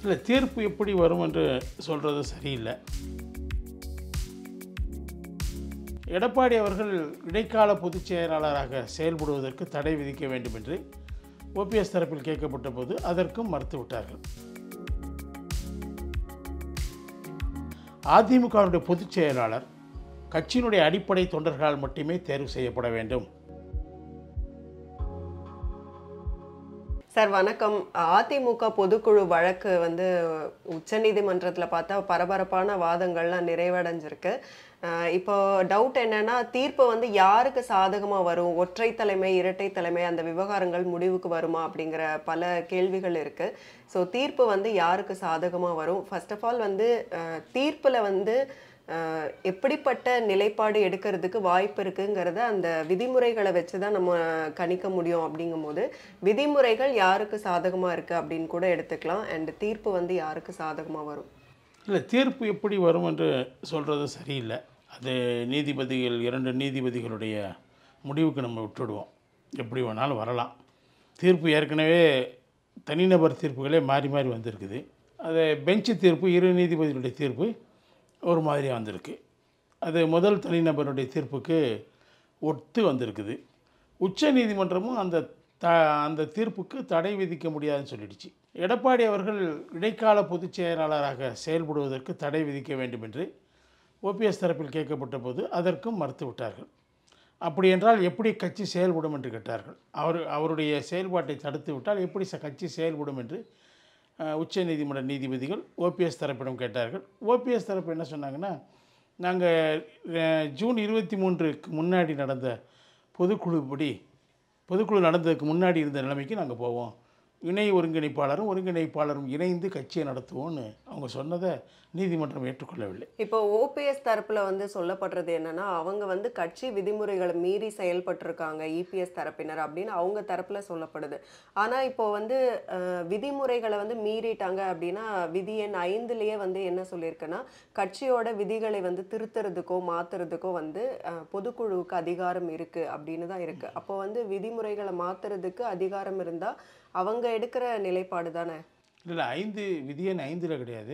இல்லை தீர்ப்பு எப்படி வரும் என்று சொல்கிறது சரியில்லை எடப்பாடி அவர்கள் இடைக்கால பொதுச் செயலாளராக செயல்படுவதற்கு தடை விதிக்க வேண்டும் என்று ஓபிஎஸ் தரப்பில் கேட்கப்பட்ட போது அதற்கும் மறுத்துவிட்டார்கள் அதிமுகவுடைய பொதுச் செயலாளர் கட்சியினுடைய அடிப்படை தொண்டர்களால் மட்டுமே தேர்வு செய்யப்பட வேண்டும் சார் வணக்கம் அதிமுக பொதுக்குழு வழக்கு வந்து உச்சநீதிமன்றத்தில் பார்த்தா பரபரப்பான வாதங்கள்லாம் நிறைவடைஞ்சிருக்கு அஹ் இப்போ டவுட் என்னன்னா தீர்ப்பு வந்து யாருக்கு சாதகமாக வரும் ஒற்றை தலைமை இரட்டை தலைமை அந்த விவகாரங்கள் முடிவுக்கு வருமா அப்படிங்கிற பல கேள்விகள் இருக்கு ஸோ தீர்ப்பு வந்து யாருக்கு சாதகமாக வரும் ஃபர்ஸ்ட் ஆஃப் ஆல் வந்து அஹ், தீர்ப்புல வந்து அஹ், எப்படிப்பட்ட நிலைப்பாடு எடுக்கிறதுக்கு வாய்ப்பு இருக்குங்கிறத அந்த விதிமுறைகளை வச்சு தான் நம்ம கணிக்க முடியும் அப்படிங்கும்போது விதிமுறைகள் யாருக்கு சாதகமாக இருக்குது அப்படின்னு கூட எடுத்துக்கலாம் அண்ட் தீர்ப்பு வந்து யாருக்கு சாதகமாக வரும் இல்லை தீர்ப்பு எப்படி வரும் என்று சொல்கிறது சரியில்லை அது நீதிபதிகள் இரண்டு நீதிபதிகளுடைய முடிவுக்கு நம்ம விட்டுடுவோம் எப்படி வேணாலும் வரலாம் தீர்ப்பு ஏற்கனவே தனிநபர் தீர்ப்புகளே மாறி மாறி வந்திருக்குது அது பெஞ்சு தீர்ப்பு இரு நீதிபதிகளுடைய தீர்ப்பு ஒரு மாதிரியாக வந்திருக்கு அது முதல் தனிநபருடைய தீர்ப்புக்கு ஒத்து வந்திருக்குது உச்ச நீதிமன்றமும் அந்த த அந்த தீர்ப்புக்கு தடை விதிக்க முடியாதுன்னு சொல்லிடுச்சு எடப்பாடி அவர்கள் இடைக்கால பொதுச் செயலாளராக செயல்படுவதற்கு தடை விதிக்க வேண்டும் என்று ஓபிஎஸ் தரப்பில் கேட்கப்பட்ட போது அதற்கும் மறுத்துவிட்டார்கள் அப்படி என்றால் எப்படி கட்சி செயல்படும் என்று கேட்டார்கள் அவர் அவருடைய செயல்பாட்டை தடுத்து விட்டால் எப்படி ச- கட்சி செயல்படும் என்று அஹ், உச்ச நீதிமன்ற நீதிபதிகள் ஓபிஎஸ் தரப்பிடம் கேட்டார்கள் ஓபிஎஸ் தரப்பு என்ன சொன்னாங்கன்னா நாங்கள் ஜூன் இருபத்தி மூன்றுக்கு முன்னாடி நடந்த பொதுக்குழுப்படி பொதுக்குழு நடந்ததுக்கு முன்னாடி இருந்த நிலைமைக்கு நாங்கள் போவோம் இணை ஒருங்கிணைப்பாளரும் ஒருங்கிணைப்பாளரும் இணைந்து கட்சியை நடத்துவோம்னு அவங்க சொன்னதை நீதிமன்றம் ஏற்றுக்கொள்ளவில்லை இப்போ ஓபிஎஸ் தரப்புல வந்து சொல்லப்படுறது என்னன்னா அவங்க வந்து கட்சி விதிமுறைகளை மீறி செயல்பட்டிருக்காங்க இபிஎஸ் தரப்பினர் அப்படின்னு அவங்க தரப்புல சொல்லப்படுது ஆனா இப்போ வந்து அஹ், விதிமுறைகளை வந்து மீறிட்டாங்க அப்படின்னா விதி எண் ஐந்துலயே வந்து என்ன சொல்லியிருக்குன்னா கட்சியோட விதிகளை வந்து திருத்துறதுக்கோ மாத்துறதுக்கோ வந்து அஹ், பொதுக்குழுவுக்கு அதிகாரம் இருக்கு அப்படின்னு தான் இருக்கு அப்போ வந்து விதிமுறைகளை மாத்துறதுக்கு அதிகாரம் இருந்தா அவங்க எடுக்கிற நிலைப்பாடு தானே இல்லை ஐந்து விதியன் ஐந்தில் கிடையாது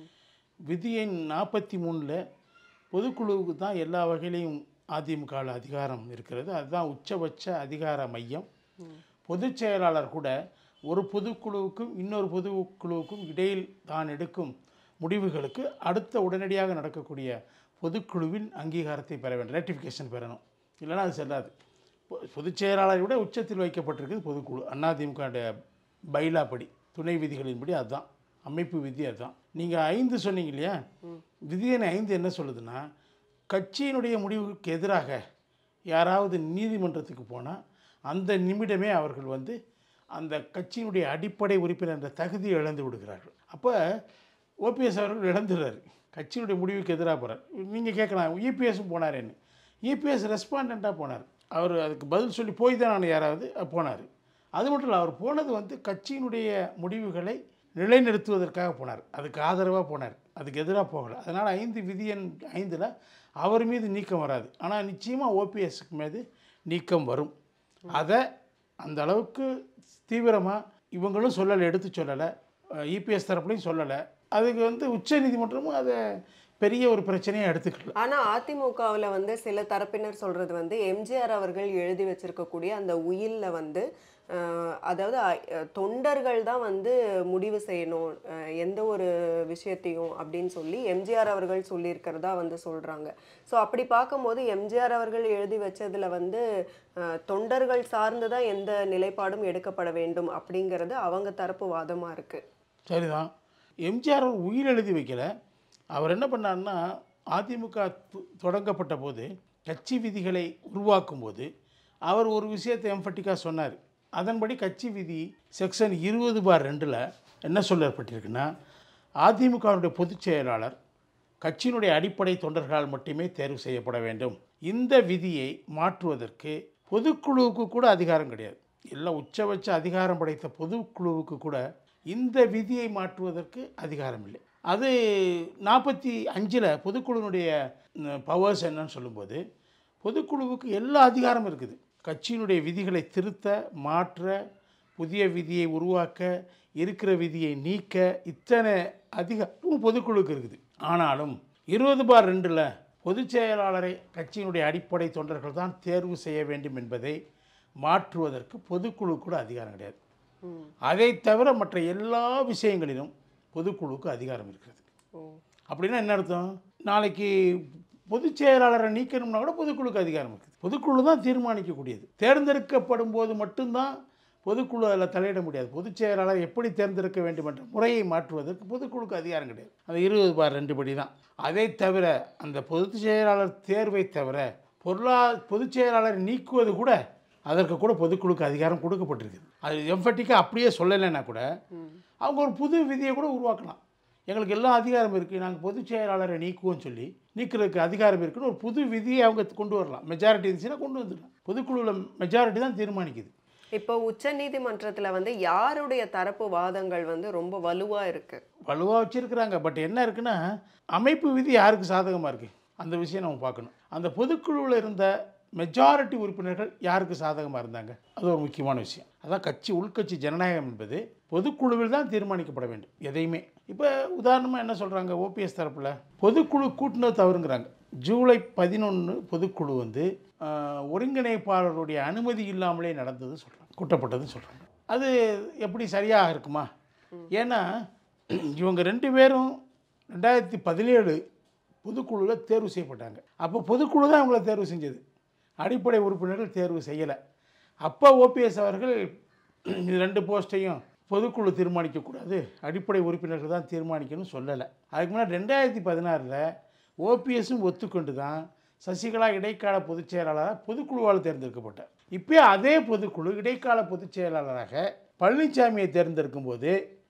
விதியன் நாற்பத்தி மூணில் பொதுக்குழுவுக்கு தான் எல்லா வகையிலையும் அதிமுகவில் அதிகாரம் இருக்கிறது அதுதான் உச்சபட்ச அதிகார மையம் பொதுச் செயலாளர் கூட ஒரு பொதுக்குழுவுக்கும் இன்னொரு பொதுக்குழுவுக்கும் இடையில் தான் எடுக்கும் முடிவுகளுக்கு அடுத்த உடனடியாக நடக்கக்கூடிய பொதுக்குழுவின் அங்கீகாரத்தை பெற வேண்டும் ரேட்டிஃபிகேஷன் பெறணும் இல்லைன்னா அது செல்லாது பொ- பொதுச் செயலாளரை விட உச்சத்தில் வைக்கப்பட்டிருக்குது பொதுக்குழு அதிமுக பைலா படி துணை விதிகளின்படி அதுதான் அமைப்பு விதி அதுதான் நீங்கள் ஐந்து சொன்னீங்க இல்லையா விதியன் ஐந்து என்ன சொல்லுதுன்னா கட்சியினுடைய முடிவுக்கு எதிராக யாராவது நீதிமன்றத்துக்கு போனால் அந்த நிமிடமே அவர்கள் வந்து அந்த கட்சியினுடைய அடிப்படை உறுப்பினர் என்ற தகுதியை இழந்து விடுகிறார்கள் அப்போ ஓபிஎஸ் அவர்கள் இழந்துடுறாரு கட்சியினுடைய முடிவுக்கு எதிராக போகிறார் நீங்கள் கேட்கலாம் இபிஎஸும் போனாரேன்னு இபிஎஸ் ரெஸ்பாண்டண்ட்டாக போனார் அவர் அதுக்கு பதில் சொல்லி போய் தான் நான் யாராவது போனார் அது மட்டும் இல்லை அவர் போனது வந்து கட்சியினுடைய முடிவுகளை நிலைநிறுத்துவதற்காக போனார் அதுக்கு ஆதரவாக போனார் அதுக்கு எதிராக போகலை அதனால் ஐந்து விதியன் ஐந்தில் அவர் மீது நீக்கம் வராது ஆனால் நிச்சயமாக ஓபிஎஸ்க்கு மீது நீக்கம் வரும் அதை அந்த அளவுக்கு தீவிரமாக இவங்களும் சொல்லலை எடுத்து சொல்லலை இபிஎஸ் தரப்புலையும் சொல்லலை அதுக்கு வந்து உச்ச நீதிமன்றமும் அதை பெரிய ஒரு பிரச்சனையை எடுத்துக்கல ஆனா அதிமுகவுல வந்து சில தரப்பினர் சொல்றது வந்து எம்ஜிஆர் அவர்கள் எழுதி வச்சிருக்கக்கூடிய அந்த உயில்ல வந்து அஹ், அதாவது அஹ், தொண்டர்கள் தான் வந்து முடிவு செய்யணும் அஹ், எந்த ஒரு விஷயத்தையும் அப்படின்னு சொல்லி எம்ஜிஆர் அவர்கள் சொல்லியிருக்கிறதா வந்து சொல்றாங்க ஸோ அப்படி பார்க்கும்போது எம்ஜிஆர் அவர்கள் எழுதி வச்சதுல வந்து அஹ், தொண்டர்கள் சார்ந்து தான் எந்த நிலைப்பாடும் எடுக்கப்பட வேண்டும் அப்படிங்கிறது அவங்க தரப்பு வாதமா இருக்கு சரிதான் எம்ஜிஆர் அவர் உயிர் எழுதி வைக்கல அவர் என்ன பண்ணாருன்னா அதிமுக து- தொடங்கப்பட்ட போது கட்சி விதிகளை உருவாக்கும் போது அவர் ஒரு விஷயத்தை எம்பட்டிக்காக சொன்னார் அதன்படி கட்சி விதி செக்ஷன் இருபது பார் ரெண்டில் என்ன சொல்லப்பட்டிருக்குன்னா அதிமுகவுடைய பொதுச் செயலாளர் கட்சியினுடைய அடிப்படை தொண்டர்களால் மட்டுமே தேர்வு செய்யப்பட வேண்டும் இந்த விதியை மாற்றுவதற்கு பொதுக்குழுவுக்கு கூட அதிகாரம் கிடையாது எல்லாம் உச்சபட்ச அதிகாரம் படைத்த பொதுக்குழுவுக்கு கூட இந்த விதியை மாற்றுவதற்கு அதிகாரம் இல்லை அது நாற்பத்தி அஞ்சில் பொதுக்குழுவினுடைய பவர்ஸ் என்னன்னு சொல்லும்போது பொதுக்குழுவுக்கு எல்லா அதிகாரமும் இருக்குது கட்சியினுடைய விதிகளை திருத்த மாற்ற புதிய விதியை உருவாக்க இருக்கிற விதியை நீக்க இத்தனை அதிகாரம் பொதுக்குழுக்கு இருக்குது ஆனாலும் இருபது பார் ரெண்டில் பொதுச் செயலாளரை கட்சியினுடைய அடிப்படை தொண்டர்கள் தான் தேர்வு செய்ய வேண்டும் என்பதை மாற்றுவதற்கு பொதுக்குழு கூட அதிகாரம் கிடையாது ம். அதை தவிர மற்ற எல்லா விஷயங்களிலும் பொதுக்குழுவுக்கு அதிகாரம் இருக்கிறது ஓ அப்படின்னா என்ன அர்த்தம் நாளைக்கு பொதுச் செயலாளரை நீக்கணும்னா கூட பொதுக்குழுக்கு அதிகாரம் இருக்குது பொதுக்குழு தான் தீர்மானிக்கக்கூடியது தேர்ந்தெடுக்கப்படும் போது மட்டும்தான் பொதுக்குழு அதில் தலையிட முடியாது பொதுச் செயலாளர் எப்படி தேர்ந்தெடுக்க வேண்டும் என்ற முறையை மாற்றுவதற்கு பொதுக்குழுக்கு அதிகாரம் கிடையாது அது இருபது பார் ரெண்டு படி தான் அதை தவிர அந்த பொதுச் செயலாளர் தேர்வை தவிர பொருளா பொதுச் செயலாளரை நீக்குவது கூட அதற்கு கூட பொதுக்குழுக்கு அதிகாரம் கொடுக்கப்பட்டிருக்குது அது எம்பட்டிக்காக அப்படியே சொல்லலைன்னா கூட அவங்க ஒரு புது விதியை கூட உருவாக்கலாம் எங்களுக்கு எல்லா அதிகாரம் இருக்குது நாங்கள் பொதுச் செயலாளரை நீக்குவோம்னு சொல்லி நீக்கிறதுக்கு அதிகாரம் இருக்குன்னு ஒரு புது விதியை அவங்க கொண்டு வரலாம் மெஜாரிட்டி இருந்துச்சுன்னா கொண்டு வந்துடலாம் பொதுக்குழுவில் மெஜாரிட்டி தான் தீர்மானிக்குது இப்போ உச்ச நீதிமன்றத்துல வந்து யாருடைய தரப்பு வாதங்கள் வந்து ரொம்ப வலுவா இருக்கு வலுவாக வச்சுருக்குறாங்க பட் என்ன இருக்குன்னா அமைப்பு விதி யாருக்கு சாதகமாக இருக்குது அந்த விஷயம் நம்ம பார்க்கணும் அந்த பொதுக்குழுவில் இருந்த மெஜாரிட்டி உறுப்பினர்கள் யாருக்கு சாதகமாக இருந்தாங்க அது ஒரு முக்கியமான விஷயம் அதான் கட்சி உள்கட்சி ஜனநாயகம் என்பது பொதுக்குழுவில் தான் தீர்மானிக்கப்பட வேண்டும் எதையுமே இப்போ உதாரணமாக என்ன சொல்கிறாங்க ஓபிஎஸ் தரப்பில் பொதுக்குழு கூட்டினது தவறுங்கிறாங்க ஜூலை பதினொன்று பொதுக்குழு வந்து ஆஹ், ஒருங்கிணைப்பாளருடைய அனுமதி இல்லாமலே நடந்தது சொல்கிறாங்க கூட்டப்பட்டதுன்னு சொல்கிறாங்க அது எப்படி சரியாக இருக்குமா ஏன்னா இவங்க ரெண்டு பேரும் ரெண்டாயிரத்தி பதினேழு பொதுக்குழுவில் தேர்வு செய்யப்பட்டாங்க அப்போ பொதுக்குழு தான் இவங்கள தேர்வு செஞ்சது அடிப்படை உறுப்பினர்கள் தேர்வு செய்யலை அப்போ ஓபிஎஸ் அவர்கள் இது ரெண்டு போஸ்ட்டையும் பொதுக்குழு தீர்மானிக்கக்கூடாது அடிப்படை உறுப்பினர்கள் தான் தீர்மானிக்கணும்னு சொல்லலை அதுக்கு முன்னாடி ரெண்டாயிரத்தி பதினாறில் ஓபிஎஸும் ஒத்துக்கொண்டு தான் சசிகலா இடைக்கால பொதுச் செயலாளராக பொதுக்குழுவால் தேர்ந்தெடுக்கப்பட்டார் இப்போ அதே பொதுக்குழு இடைக்கால பொதுச் செயலாளராக பழனிசாமியை தேர்ந்தெடுக்கும் போது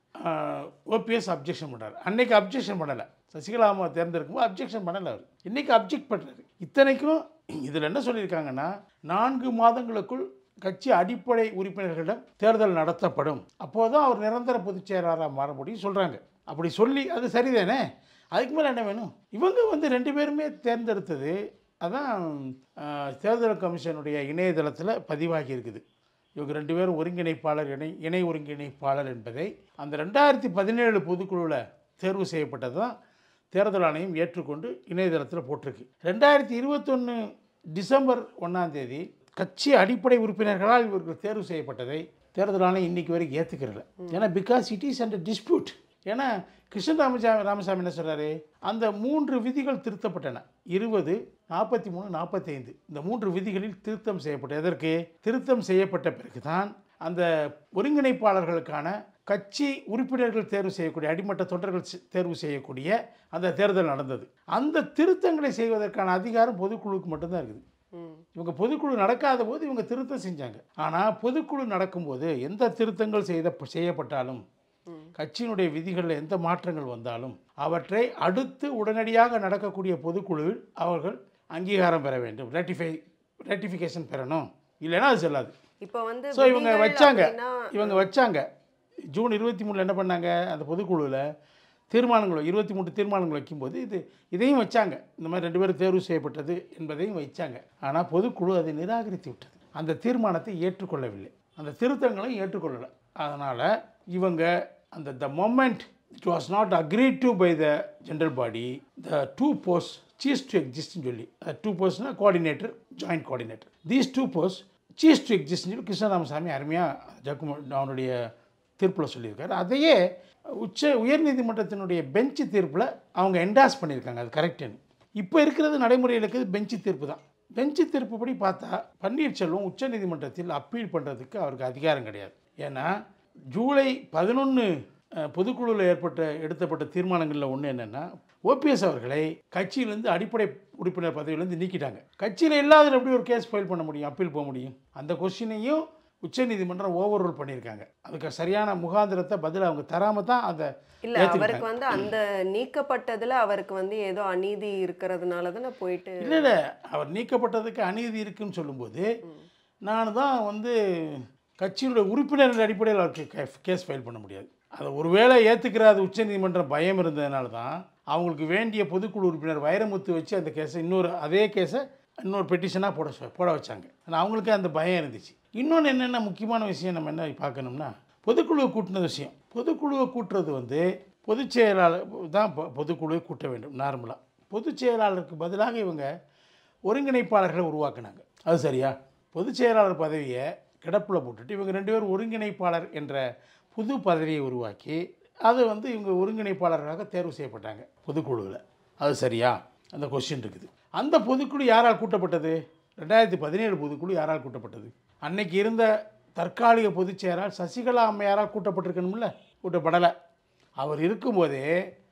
ஓபிஎஸ் அப்ஜெக்ஷன் பண்ணார் அன்னைக்கு அப்ஜெக்ஷன் பண்ணலை சசிகலா அம்மா தேர்ந்தெடுக்கும்போது அப்ஜெக்ஷன் பண்ணலை அவர் இன்னைக்கு அப்ஜெக்ட் பண்ணுறாரு இத்தனைக்கும் இதில் என்ன சொல்லியிருக்காங்கன்னா நான்கு மாதங்களுக்குள் கட்சி அடிப்படை உறுப்பினர்களிடம் தேர்தல் நடத்தப்படும் அப்போதான் அவர் நிரந்தர பொதுச் செயலாளராக மாற முடியும் சொல்கிறாங்க அப்படி சொல்லி அது சரிதானே அதுக்கு மேலே என்ன வேணும் இவங்க வந்து ரெண்டு பேருமே தேர்ந்தெடுத்தது அதான் ஆஹ், தேர்தல் கமிஷனுடைய இணையதளத்தில் பதிவாகி இருக்குது இவங்க ரெண்டு பேரும் ஒருங்கிணைப்பாளர் இணை இணை ஒருங்கிணைப்பாளர் என்பதை அந்த ரெண்டாயிரத்தி பதினேழு பொதுக்குழுவில் தேர்வு செய்யப்பட்டது தான் தேர்தல் ஆணையம் ஏற்றுக்கொண்டு இணையதளத்தில் போட்டிருக்கு ரெண்டாயிரத்தி இருபத்தொன்று டிசம்பர் ஒன்றாம் தேதி கட்சி அடிப்படை உறுப்பினர்களால் இவர்கள் தேர்வு செய்யப்பட்டதை தேர்தல் ஆணையம் இன்னைக்கு வரைக்கும் ஏற்றுக்கிறல ஏன்னா because it is and dispute ஏன்னா கிருஷ்ண ராமசாமி ராமசாமி என்ன சொல்றாரு அந்த மூன்று விதிகள் திருத்தப்பட்டன இருபது நாற்பத்தி மூணு நாற்பத்தைந்து இந்த மூன்று விதிகளில் திருத்தம் செய்யப்பட்ட எதற்கு திருத்தம் செய்யப்பட்ட பிறகுதான் அந்த ஒருங்கிணைப்பாளர்களுக்கான கட்சி உறுப்பினர்கள் தேர்வு செய்யக்கூடிய அடிமட்ட தொண்டர்கள் செ- தேர்வு செய்யக்கூடிய அந்த தேர்தல் நடந்தது அந்த திருத்தங்களை செய்வதற்கான அதிகாரம் பொதுக்குழுவுக்கு மட்டும்தான் இருக்குது ம் இவங்க பொதுக்குழு நடக்காத போது இவங்க திருத்தம் செஞ்சாங்க ஆனால் பொதுக்குழு நடக்கும்போது எந்த திருத்தங்கள் செய்த செய்யப்பட்டாலும் ம். கட்சியினுடைய விதிகளில் எந்த மாற்றங்கள் வந்தாலும் அவற்றை அடுத்து உடனடியாக நடக்கக்கூடிய பொதுக்குழுவில் அவர்கள் அங்கீகாரம் பெற வேண்டும் ரேட்டிஃபை ரேட்டிஃபிகேஷன் பெறணும் இல்லைன்னா அது செல்லாது இப்போ வந்து ஸோ இவங்க விதிகள் வச்சாங்க அப்படின்னா, இவங்க வச்சாங்க ஜூன் இருபத்தி மூணில் என்ன பண்ணாங்க அந்த பொதுக்குழுவில் தீர்மானங்கள் இருபத்தி மூணு தீர்மானங்கள் வைக்கும்போது இது இதையும் வச்சாங்க இந்த மாதிரி ரெண்டு பேரும் தேர்வு செய்யப்பட்டது என்பதையும் வச்சாங்க ஆனால் பொதுக்குழு அதை நிராகரித்து விட்டது அந்த தீர்மானத்தை ஏற்றுக்கொள்ளவில்லை அந்த திருத்தங்களையும் ஏற்றுக்கொள்ளலை அதனால் இவங்க அந்த the moment it was not agreed to by the general body the two post cease to எக்ஸிஸ்ட்னு சொல்லி டூ போஸ்ட்னா coordinator joint coordinator these two post cease to எக்ஸிஸ்ட்னு சொல்லி கிருஷ்ணராமசாமி அருமையாக ஜக்கும அவனுடைய தீர்ப்பில் சொல்லியிருக்காரு அதையே உச்ச உயர்நீதிமன்றத்தினுடைய பெஞ்சு தீர்ப்பில் அவங்க என்டாஸ் பண்ணியிருக்காங்க அது கரெக்டுன்னு இப்போ இருக்கிறது நடைமுறையில் இருக்கிறது பெஞ்சு தீர்ப்பு தான் பெஞ்சு தீர்ப்புப்படி பார்த்தா பன்னீர்செல்வம் உச்சநீதிமன்றத்தில் அப்பீல் பண்ணுறதுக்கு அவருக்கு அதிகாரம் கிடையாது ஏன்னா ஜூலை பதினொன்று பொதுக்குழுவில் ஏற்பட்ட எடுத்தப்பட்ட தீர்மானங்களில் ஒன்று என்னென்னா ஓபிஎஸ் அவர்களை கட்சியிலேருந்து அடிப்படை உறுப்பினர் பதவியிலேருந்து நீக்கிட்டாங்க கட்சியில் இல்லாத எப்படி ஒரு கேஸ் ஃபைல் பண்ண முடியும் அப்பீல் போக முடியும் அந்த கொஸ்டினையும் உச்சநீதிமன்றம் ஓவர் ரூல் பண்ணியிருக்காங்க அதுக்கு சரியான முகாந்திரத்தை பதில் அவங்க தராமல் தான் அதை இல்ல ஏத்துக்கிட்டாங்க. அவருக்கு வந்து அந்த நீக்கப்பட்டதுல அவருக்கு வந்து ஏதோ அநீதி இருக்கிறதுனால தானே போயிட்டு இல்லை இல்லை அவர் நீக்கப்பட்டதுக்கு அநீதி இருக்குன்னு சொல்லும்போது நான் தான் வந்து கட்சியினுடைய உறுப்பினர் அடிப்படையில் அவருக்கு கேஸ் ஃபைல் பண்ண முடியாது அதை ஒருவேளை ஏற்றுக்கிறாது உச்சநீதிமன்றம் பயம் இருந்ததுனால தான் அவங்களுக்கு வேண்டிய பொதுக்குழு உறுப்பினர் வைரமுத்து வச்சு அந்த கேஸை இன்னொரு அதே கேஸை இன்னொரு பெட்டிஷனாக போட சொ- போட வச்சாங்க ஆனால் அவங்களுக்கு அந்த பயம் இருந்துச்சு இன்னொன்று என்னென்ன முக்கியமான விஷயம் நம்ம என்ன பார்க்கணும்னா பொதுக்குழுவை கூட்டின விஷயம் பொதுக்குழுவை கூட்டுறது வந்து பொதுச் செயலாளர் தான் பொ- பொதுக்குழுவை கூட்ட வேண்டும் நார்மலாக பொதுச் செயலாளருக்கு பதிலாக இவங்க ஒருங்கிணைப்பாளர்களை உருவாக்குனாங்க அது சரியா பொதுச் செயலாளர் பதவியை கிடப்பில் போட்டுட்டு இவங்க ரெண்டு பேரும் ஒருங்கிணைப்பாளர் என்ற புது பதவியை உருவாக்கி அது வந்து இவங்க ஒருங்கிணைப்பாளர்களாக தேர்வு செய்யப்பட்டாங்க பொதுக்குழுவில் அது சரியா அந்த கொஸ்டின் இருக்குது அந்த பொதுக்குழு யாரால் கூட்டப்பட்டது ரெண்டாயிரத்தி பதினேழு பொதுக்குழு யாரால் கூட்டப்பட்டது அன்னைக்கு இருந்த தற்காலிக பொதுச் செயலாளர் சசிகலா அம்மையாரால் கூட்டப்பட்டிருக்கணும்ல கூட்டப்படலை அவர் இருக்கும்போதே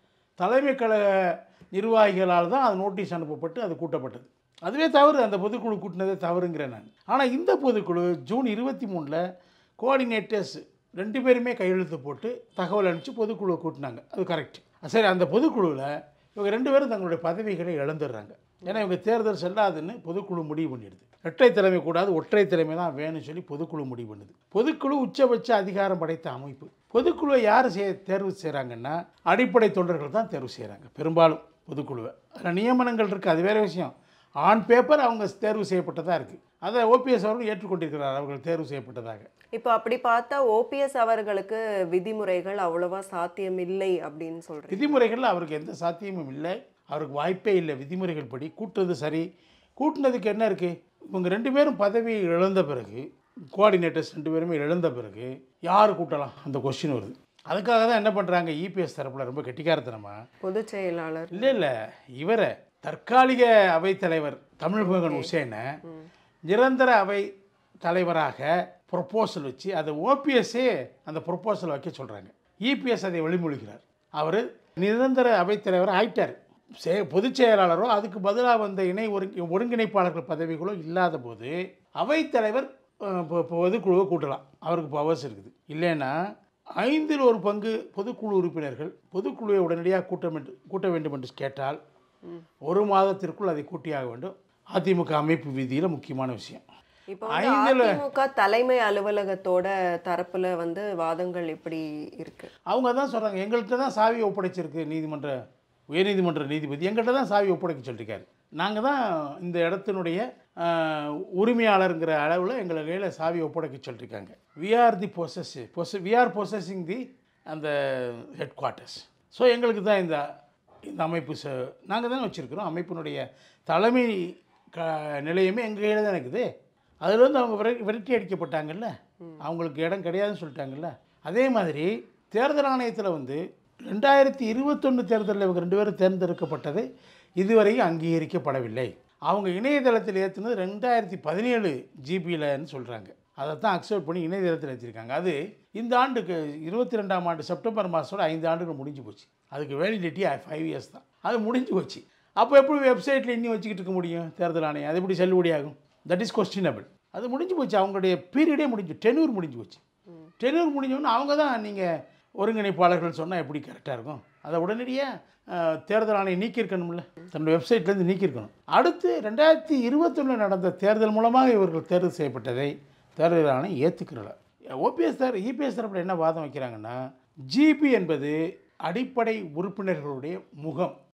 தலைமை கழக நிர்வாகிகளால் தான் அது நோட்டீஸ் அனுப்பப்பட்டு அது கூட்டப்பட்டது அதுவே தவறு அந்த பொதுக்குழு கூட்டினதே தவறுங்கிறேன் நான் ஆனால் இந்த பொதுக்குழு ஜூன் இருபத்தி மூணில் கோஆர்டினேட்டர்ஸ் ரெண்டு பேருமே கையெழுத்து போட்டு தகவல் அனுப்பிச்சு பொதுக்குழுவை கூட்டினாங்க அது கரெக்ட் சரி அந்த பொதுக்குழுவில் இவங்க ரெண்டு பேரும் தங்களுடைய பதவிகளை இழந்துடுறாங்க ஏன்னா இவங்க தேர்தல் செல்லாதுன்னு பொதுக்குழு முடிவு பண்ணிடுது இரட்டை தலைமை கூடாது ஒற்றை தலைமை தான் வேணும்னு சொல்லி பொதுக்குழு முடிவு பண்ணுது பொதுக்குழு உச்சபட்ச அதிகாரம் படைத்த அமைப்பு பொதுக்குழுவை யார் செய் தேர்வு செய்கிறாங்கன்னா அடிப்படை தொண்டர்கள் தான் தேர்வு செய்கிறாங்க பெரும்பாலும் பொதுக்குழுவை அதில் நியமனங்கள் இருக்குது அது வேறு விஷயம் ஆன் பேப்பர் அவங்க தேர்வு செய்யப்பட்டதாக இருக்குது அதை ஓபிஎஸ் அவர்கள் ஏற்றுக்கொண்டிருக்கிறார் அவர்கள் தேர்வு செய்யப்பட்டதாக இப்போ அப்படி பார்த்தா ஓபிஎஸ் அவர்களுக்கு விதிமுறைகள் அவ்வளவா சாத்தியம் இல்லை அப்படின்னு சொல்றீங்க விதிமுறைகளில் அவருக்கு எந்த சாத்தியமும் இல்லை அவருக்கு வாய்ப்பே இல்லை விதிமுறைகள் படி கூட்டுறது சரி கூட்டினதுக்கு என்ன இருக்குது இவங்க ரெண்டு பேரும் பதவி இழந்த பிறகு கோஆர்டினேட்டர்ஸ் ரெண்டு பேருமே இழந்த பிறகு யார் கூட்டலாம் அந்த கொஸ்டின் வருது அதுக்காக தான் என்ன பண்ணுறாங்க இபிஎஸ் தரப்பில் ரொம்ப கெட்டிக்காரத்தனமா பொதுச் செயலாளர் இல்லை இல்லை இவரை தற்காலிக அவைத்தலைவர் தமிழ்மகன் உசேனை நிரந்தர அவை தலைவராக ப்ரொப்போசல் வச்சு அதை ஓபிஎஸ்ஸே அந்த ப்ரொப்போசல் வைக்க சொல்கிறாங்க இபிஎஸ் அதை வழிமொழிகிறார் அவர் நிரந்தர அவைத்தலைவர் ஆயிட்டார் சே பொதுச் செயலாளரோ அதுக்கு பதிலாக வந்த இணை ஒருங்கி ஒருங்கிணைப்பாளர்கள் பதவிகளோ இல்லாத போது அவைத்தலைவர் அஹ், பொ- பொதுக்குழுவை கூட்டலாம் அவருக்கு பவர்ஸ் இருக்குது இல்லைன்னா ஐந்தில் ஒரு பங்கு பொதுக்குழு உறுப்பினர்கள் பொதுக்குழுவை உடனடியாக கூட்டம் என்று கூட்ட வேண்டும் என்று கேட்டால் ஒரு மாதத்திற்குள் அதை கூட்டியாக வேண்டும் அதிமுக அமைப்பு விதியில் முக்கியமான விஷயம் இப்போ வந்து ஐந்துல- அதிமுக தலைமை அலுவலகத்தோட தரப்புல வந்து வாதங்கள் இப்படி இருக்கு அவங்க தான் சொல்கிறாங்க எங்கள்கிட்ட தான் சாவி ஒப்படைச்சிருக்கு நீதிமன்ற உயர்நீதிமன்ற நீதிபதி எங்கள்கிட்ட தான் சாவி ஒப்படைக்க சொல்லியிருக்காரு நாங்கள் தான் இந்த இடத்தினுடைய ஆஹ், உரிமையாளருங்கிற அளவில் எங்களை கையில் சாவி ஒப்படைக்க சொல்லியிருக்காங்க we are the possess poss we are possessing the அந்த ஹெட் குவார்ட்டர்ஸ் ஸோ எங்களுக்கு தான் இந்த இந்த அமைப்பு ச நாங்கள் தானே வச்சுருக்கிறோம் அமைப்பினுடைய தலைமை க நிலையமே எங்கள் கையில் தான் இருக்குது அதுலேருந்து அவங்க விர விரட்டி அடிக்கப்பட்டாங்கல்ல அவங்களுக்கு இடம் கிடையாதுன்னு சொல்லிட்டாங்கல்ல அதே மாதிரி தேர்தல் ஆணையத்தில் வந்து ரெண்டாயிரத்தி இருபத்தொன்று தேர்தலில் இவங்க ரெண்டு பேரும் தேர்ந்தெடுக்கப்பட்டது இதுவரையும் அங்கீகரிக்கப்படவில்லை அவங்க இணையதளத்தில் ஏற்றுனது ரெண்டாயிரத்தி பதினேழு ஜிபியில்னு சொல்கிறாங்க அதை தான் அக்செப்ட் பண்ணி இணையதளத்தில் ஏற்றிருக்காங்க அது இந்த ஆண்டுக்கு இருபத்தி ரெண்டாம் ஆண்டு செப்டம்பர் மாதத்தோட ஐந்து ஆண்டுகள் முடிஞ்சு போச்சு அதுக்கு வேலிடிட்டி ஃபைவ் இயர்ஸ் தான் அது முடிஞ்சு போச்சு அப்போ எப்படி வெப்சைட்டில் இன்னும் வச்சுக்கிட்டு இருக்க முடியும் தேர்தல் ஆணையம் அது எப்படி செல்லுபடியாகும் தட் இஸ் கொஸ்டினபிள் அது முடிஞ்சு போச்சு அவங்களுடைய பீரியடே முடிஞ்சு டெனூர் முடிஞ்சு போச்சு டெனூர் முடிஞ்சோன்னா அவங்க தான் நீங்கள் ஒருங்கிணைப்பாளர்கள் சொன்னால் எப்படி கரெக்டாக இருக்கும் அதை உடனடியாக அஹ், தேர்தல் ஆணையம் நீக்கியிருக்கணும்ல தன்னோட வெப்சைட்லேருந்து நீக்கியிருக்கணும் அடுத்து ரெண்டாயிரத்தி இருபத்தொன்னில் நடந்த தேர்தல் மூலமாக இவர்கள் தேர்வு செய்யப்பட்டதை தேர்தல் ஆணையம் ஏற்றுக்கிறல ஓபிஎஸ் தர இபிஎஸ் தரப்பில் என்ன வாதம் வைக்கிறாங்கன்னா ஜிபி என்பது அடிப்படை உறுப்பினர்களுடைய முகம்